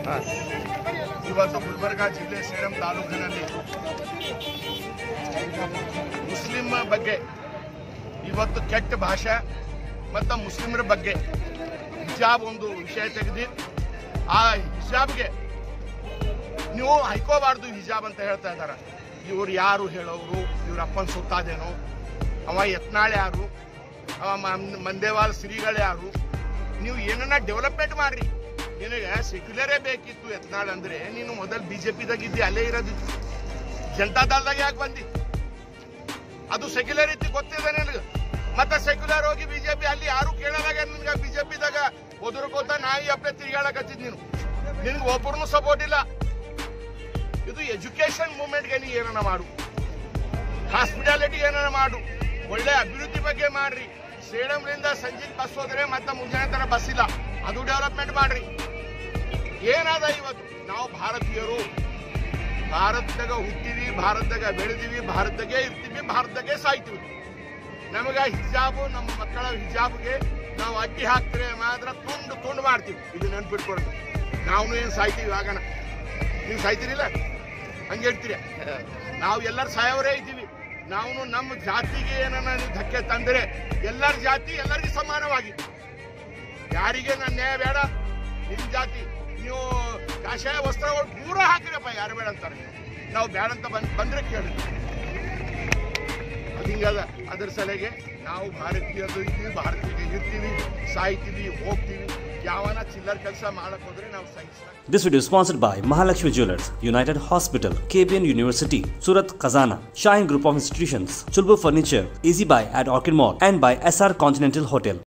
ಇವತ್ತು ಗುಲ್ಬರ್ಗಾ ಜಿಲ್ಲೆ ಸೇಡಂ ತಾಲೂಕಿನಲ್ಲಿ ಮುಸ್ಲಿಂ ಬಗ್ಗೆ ಇವತ್ತು ಕೆಟ್ಟ ಭಾಷೆ ಮತ್ತು ಮುಸ್ಲಿಮರ ಬಗ್ಗೆ ಹಿಜಾಬ್ ಒಂದು ವಿಷಯ ತೆಗೆದು ಆ ಹಿಜಾಬ್ಗೆ ನೀವು ಹೈಕೋಬಾರ್ದು ಹಿಜಾಬ್ ಅಂತ ಹೇಳ್ತಾ ಇದ್ದಾರೆ ಇವ್ರು ಯಾರು ಹೇಳೋರು ಇವ್ರ ಅಪ್ಪನ ಸುತ್ತಾದೇನೋ ಅವ ಯತ್ನಾಳ್ ಯಾರು ಅವ ಮ- ಮಂದೇವಾಲ್ ಶ್ರೀಗಳು ಯಾರು ನೀವು ಏನನ್ನ ಡೆವಲಪ್ಮೆಂಟ್ ಮಾಡ್ರಿ ನಿನಗೆ ಸೆಕ್ಯುಲರೇ ಬೇಕಿತ್ತು ಯತ್ನಾಳ್ ಅಂದ್ರೆ ನೀನು ಮೊದಲು ಬಿಜೆಪಿದಾಗ ಇದ್ದಿ ಅಲ್ಲೇ ಇರೋದು ಜನತಾ ದಳದಾಗ ಯಾಕೆ ಬಂದಿ ಅದು ಸೆಕ್ಯುಲರ್ ಇತ್ತು ಗೊತ್ತಿದೆ ನಿನಗೆ ಮತ್ತೆ ಸೆಕ್ಯುಲರ್ ಹೋಗಿ ಬಿಜೆಪಿ ಅಲ್ಲಿ ಯಾರು ಕೇಳಲಾಗ ನಿನ್ಗೆ ಬಿಜೆಪಿದಾಗ ಒದರ್ಕೋತ ನಾಯಿ ಅಪ್ಪೆ ತಿರ್ಗಾಳಕತ್ತಿದ್ ನೀನು ನಿನ್ಗೆ ಒಬ್ಬರನ್ನು ಸಪೋರ್ಟ್ ಇಲ್ಲ ಇದು ಎಜುಕೇಶನ್ ಮೂವ್ಮೆಂಟ್ಗೆ ನೀ ಏನನ್ನ ಮಾಡು ಹಾಸ್ಪಿಟಾಲಿಟಿ ಏನನ್ನ ಮಾಡು ಒಳ್ಳೆ ಅಭಿವೃದ್ಧಿ ಬಗ್ಗೆ ಮಾಡ್ರಿ ಸೇಡಂಲಿಂದ ಸಂಜೆಗೆ ಬಸ್ ಹೋದ್ರೆ ಮತ್ತೆ ಮುಂಜಾನೆ ತರ ಬಸ್ ಇಲ್ಲ ಅದು ಡೆವಲಪ್ಮೆಂಟ್ ಮಾಡ್ರಿ ಏನಾದ ಇವತ್ತು ನಾವು ಭಾರತೀಯರು ಭಾರತದಾಗ ಹುಟ್ಟಿವಿ ಭಾರತದಾಗ ಬೆಳೆದಿವಿ ಭಾರತದಾಗೆ ಇರ್ತೀವಿ ಭಾರತದಾಗೆ ಸಾಯ್ತೀವಿ ನಮಗ ಹಿಜಾಬು ನಮ್ಮ ಮಕ್ಕಳ ಹಿಜಾಬ್ಗೆ ನಾವು ಅಡ್ಡಿ ಹಾಕ್ತಾರೆ ಮಾತ್ರ ತುಂಡು ತುಂಡು ಮಾಡ್ತೀವಿ ಇದು ನೆನ್ಪಿಟ್ಕೊಂಡು ನಾವು ಏನ್ ಸಾಯ್ತೀವಿ ಆಗಣ ನೀವು ಸಾಯ್ತೀರಿಲ್ಲ ಹಂಗೆ ಹೇಳ್ತೀರಿ ನಾವು ಎಲ್ಲರೂ ಸಾಯವರೇ ಇದ್ದೀವಿ ನಾವು ನಮ್ಮ ಜಾತಿಗೆ ಏನನ್ನ ನೀವು ಧಕ್ಕೆ ತಂದರೆ ಎಲ್ಲರ ಜಾತಿ ಎಲ್ಲರಿಗೂ ಸಮಾನವಾಗಿ ಯಾರಿಗೆ ನನ್ನ ನ್ಯಾಯ ಬೇಡ ನಿಮ್ ಜಾತಿ ನೀವು ಕಾಷಾಯ ವಸ್ತ್ರಗಳು ಪೂರ ಹಾಕಿರಪ್ಪ ಯಾರು ಬೇಡ ಅಂತಾರೆ ನಾವು ಬೇಡ ಅಂತ ಬಂದ್ ಬಂದ್ರೆ ಕೇಳಿ ಅದು ಹಿಂಗದ ಅದ್ರ ಸಲಗೆ ನಾವು ಭಾರತೀಯರು ಇದ್ದೀವಿ ಭಾರತೀಯ ಇರ್ತೀವಿ ಸಾಯ್ತೀವಿ ಹೋಗ್ತೀವಿ ಯಾವನ ಚಿಲ್ಲರ್ ಕೆಲಸ ಮಾಡಕ್ ಹೋದ್ರೆ ನಾವು ಸಹಿಸ್ತಾ This video is sponsored by Mahalakshmi Jewelers, United Hospital, KPN University, Surat Khazana, Shine Group of Institutions, Chulbur Furniture, Easy Buy at Orchid Mall, and by SR Continental Hotel.